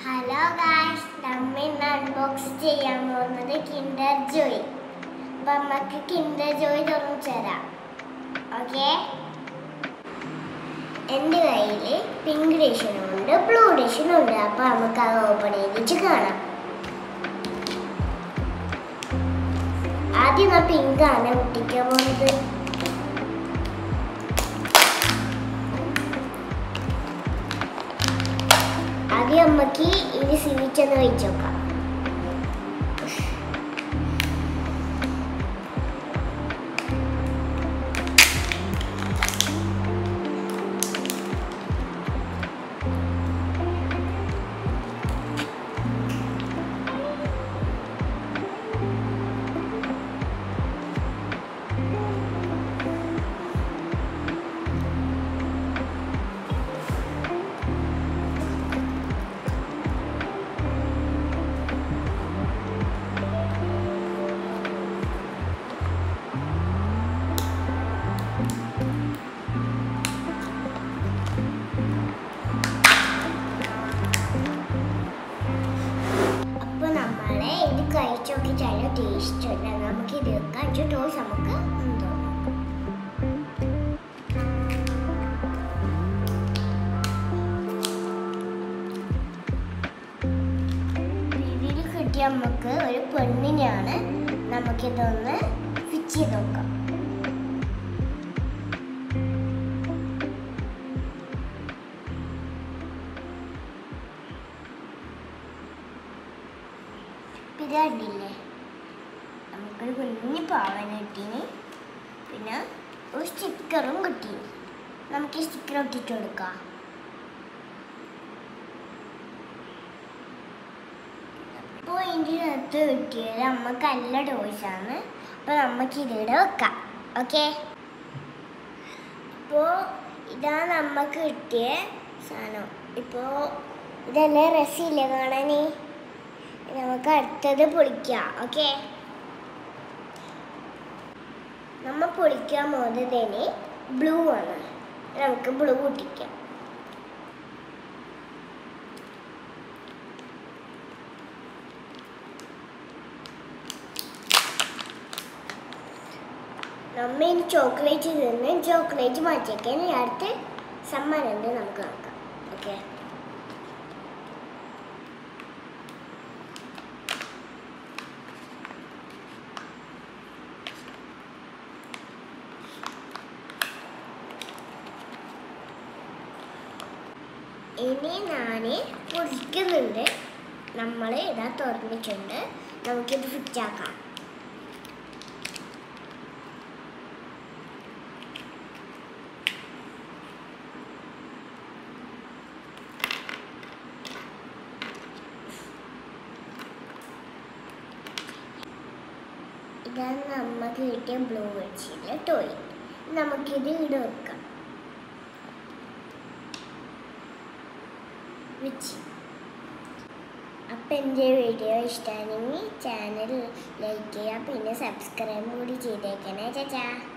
hello guys നമ്മ ഇന്ന് unbox ചെയ്യാൻ പോകുന്നത് കിൻഡർ ജോയ് അപ്പൊ നമുക്ക് കിൻഡർ ജോയ് തുറന്നു തരാം ഓക്കെ എൻ്റെ കയ്യിൽ പിങ്ക് ഡിഷനും ഉണ്ട് ബ്ലൂ ഡിഷനും ഉണ്ട് അപ്പൊ നമുക്ക് അത് ഓപ്പൺ ചെയ്തിട്ട് കാണാം ആദ്യം ആ പിങ്ക് ആണ് പൊട്ടിക്കാൻ പോകുന്നത് ആദ്യം അമ്മക്ക് ഇത് സിവിച്ചൊന്ന് വെച്ച് നോക്കാം അപ്പൊ നമ്മളെ ഇത് കഴിച്ചു നോക്കിയിട്ടാണ് ടേസ്റ്റ് ഉണ്ട് നമുക്ക് ഇത് കഴിച്ചു ടോസ് നമുക്ക് എന്തോ ഇതിൽ കിട്ടിയ നമുക്ക് ഒരു പെണ്ണിനെയാണ് നമുക്കിതൊന്ന് ഫിറ്റ് ചെയ്ത് നോക്കാം ഇത് കണ്ടില്ലേ നമുക്കൊരു കുഞ്ഞു പാവന കിട്ടീന് പിന്നെ ഒരു സ്റ്റിക്കറും കിട്ടി നമുക്ക് ഈ സ്റ്റിക്കർ ഒട്ടിട്ട് കൊടുക്കാം ഇപ്പോൾ ഇതിൻ്റെ അകത്ത് കിട്ടിയത് നമുക്ക് നല്ല ഡോസാണ് അപ്പോൾ നമുക്ക് ഇതിവിടെ വെക്കാം ഓക്കെ ഇപ്പോൾ ഇതാണ് നമുക്ക് കിട്ടിയ സാധനം ഇപ്പോൾ ഇതെല്ലാം രസമില്ലേ കാണാനേ നമുക്ക് അടുത്തത് പൊളിക്കാം ഓക്കെ നമ്മ പൊളിക്കാൻ പോകുന്നതിന് ബ്ലൂ ആണ് നമുക്ക് ബ്ലൂ പൊട്ടിക്കാം നമ്മ ഇനി ചോക്ലേറ്റ് തിന്ന് ചോക്ലേറ്റ് മാറ്റിയേക്കാൻ അടുത്ത് സമ്മാനം ഉണ്ട് നമുക്ക് നോക്കാം ഓക്കെ ഇനി ഞാൻ പൊളിക്കുന്നുണ്ട് നമ്മൾ ഇതാ തുറന്നിട്ടുണ്ട് നമുക്കിത് ഫിറ്റാക്കാം ഇതാണ് നമുക്ക് കിട്ടിയ ബ്ലൂ വെച്ചില്ല ടോയ് നമുക്കിത് ഇവിടെ വെക്കാം വെച്ച് അപ്പം എൻ്റെ വീഡിയോ ഇഷ്ടമാണെങ്കിൽ ചാനൽ ലൈക്ക് ചെയ്യുക പിന്നെ സബ്സ്ക്രൈബ് കൂടി ചെയ്തേക്കണേ ചാച്ചാ